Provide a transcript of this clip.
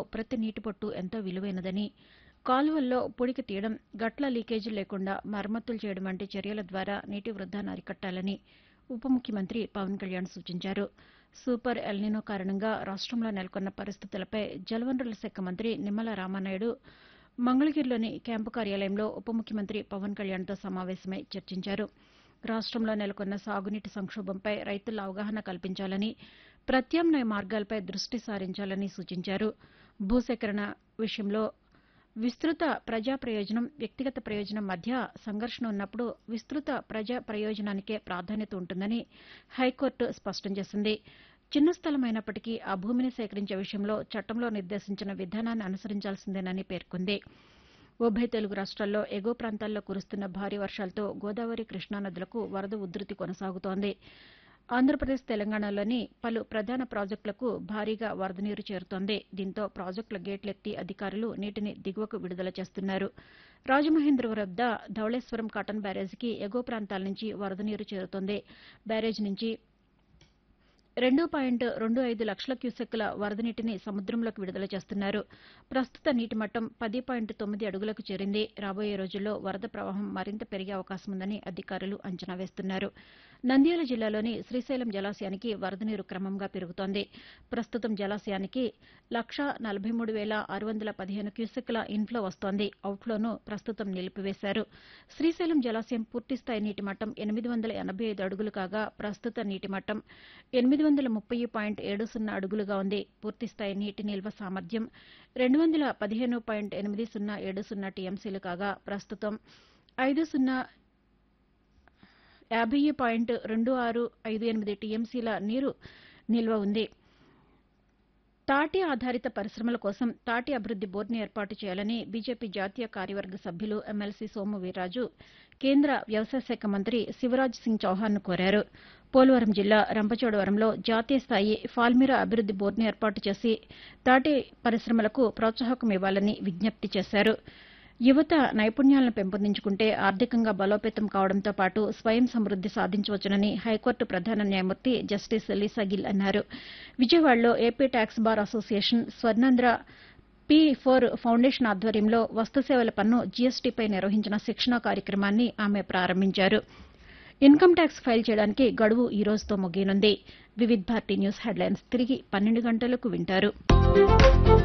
ప్రతి నీటి పొట్టు ఎంతో విలువైనదని కాలువల్లో పొడికి తీయడం గట్ల లీకేజీ లేకుండా మరమ్మతులు చేయడం వంటి చర్యల ద్వారా నీటి వృద్ధాన్ని అరికట్టాలని ఉప ముఖ్యమంత్రి పవన్ కళ్యాణ్ సూచించారు సూపర్ ఎల్నినో కారణంగా రాష్టంలో నెలకొన్న పరిస్థితులపై జలవనరుల శాఖ మంత్రి నిమ్మల రామానాయుడు మంగళగిరిలోని క్యాంపు కార్యాలయంలో ఉప ముఖ్యమంత్రి పవన్ కళ్యాణ్తో సమావేశమై చర్చించారు రాష్టంలో నెలకొన్న సాగునీటి సంక్షోభంపై రైతుల్లో అవగాహన కల్పించాలని ప్రత్యామ్నాయ మార్గాలపై దృష్టి సారించాలని సూచించారు భూసేకరణ విషయంలో విస్తృత ప్రజా ప్రయోజనం వ్యక్తిగత ప్రయోజనం మధ్య సంఘర్షణ ఉన్నప్పుడు విస్తృత ప్రజా ప్రయోజనానికే ప్రాధాన్యత ఉంటుందని హైకోర్టు స్పష్టం చేసింది చిన్న స్థలమైనప్పటికీ ఆ భూమిని సేకరించే విషయంలో చట్టంలో నిర్దేశించిన విధానాన్ని అనుసరించాల్సిందేనని పేర్కొంది ఉభయ తెలుగు రాష్ట్రాల్లో ఎగువ ప్రాంతాల్లో కురుస్తున్న భారీ వర్షాలతో గోదావరి కృష్ణా నదులకు వరద ఉధృతి కొనసాగుతోంది ఆంధ్రప్రదేశ్ తెలంగాణలోని పలు ప్రధాన ప్రాజెక్టులకు భారీగా వరద నీరు చేరుతోంది దీంతో ప్రాజెక్టుల గేట్లెత్తి అధికారులు నీటిని దిగువకు విడుదల చేస్తున్నారు రాజమహేంద్రవరం వద్ద ధవళేశ్వరం కాటన్ బ్యారేజీకి ఎగువ ప్రాంతాల నుంచి వరద నీరు చేరుతోంది బ్యారేజీ నుంచి రెండు పాయింట్ రెండు ఐదు లక్షల క్యూసెక్కుల వరద నీటిని సముద్రంలోకి విడుదల చేస్తున్నారు ప్రస్తుత నీటి మట్టం పది పాయింట్ తొమ్మిది అడుగులకు చేరింది రాబోయే రోజుల్లో వరద ప్రవాహం మరింత పెరిగే అవకాశం ఉందని అధికారులు అంచనా వేస్తున్నారు నంద్యాల జిల్లాలోని శ్రీశైలం జలాశయానికి వరద నీరు క్రమంగా పెరుగుతోంది ప్రస్తుతం జలాశయానికి లక్షా నలభై మూడు వేల ఆరు వందల పదిహేను క్యూసెక్కుల ఇన్ఫ్లో వస్తోంది అవుట్ఫ్లోను ప్రస్తుతం నిలిపివేశారు శ్రీశైలం జలాశయం పూర్తిస్థాయి నీటి మట్టం ఎనిమిది వందల ఎనభై ఐదు అడుగులు కాగా ప్రస్తుత నీటి మట్టం ఎనిమిది వందల ముప్పై పాయింట్ ఏడు సున్నా అడుగులుగా ఉంది పూర్తిస్థాయి నీటి నిల్వ సామర్థ్యం రెండు వందల పదిహేను పాయింట్ ఎనిమిది సున్నా ఏడు సున్నా టీఎంసీలు కాగా ప్రస్తుతం ఐదు సున్నా యాభై పాయింట్ రెండు ఆరు ఐదు ఎనిమిది టీఎంసీల నీరు నిల్వ ఉంది తాటి ఆధారిత పరిశ్రమల కోసం తాటి అభివృద్ది బోర్డును ఏర్పాటు చేయాలని బీజేపీ జాతీయ కార్యవర్గ సభ్యులు ఎమ్మెల్సీ సోము వీర్రాజు కేంద్ర వ్యవసాయ శాఖ మంత్రి శివరాజ్ సింగ్ చౌహాన్ను కోరారు పోలవరం జిల్లా రంపచోడవరంలో జాతీయ స్థాయి ఫాల్మిరా అభివృద్ది బోర్డును ఏర్పాటు చేసి తాటి పరిశ్రమలకు ప్రోత్సాహకం ఇవ్వాలని విజ్ఞప్తి చేశారు యువత నైపుణ్యాలను పెంపొందించుకుంటే ఆర్థికంగా బలోపేతం కావడంతో పాటు స్వయం సమృద్ది సాధించవచ్చునని హైకోర్టు ప్రధాన న్యాయమూర్తి జస్టిస్ లీసా గిల్ అన్నారు విజయవాడలో AP tax bar association Swarnandhra P four foundation ఆధ్వర్యంలో వస్తుసేవల పన్ను జీఎస్టీపై నిర్వహించిన శిక్షణా కార్యక్రమాన్ని ఆమె ప్రారంభించారు ఇన్కమ్ ట్యాక్స్ ఫైల్ చేయడానికి గడువు ఈ రోజుతో ముగియనుంది వివిధ్ భారతి న్యూస్ హెడ్లైన్స్ తిరిగి పన్నెండు గంటలకు వింటారు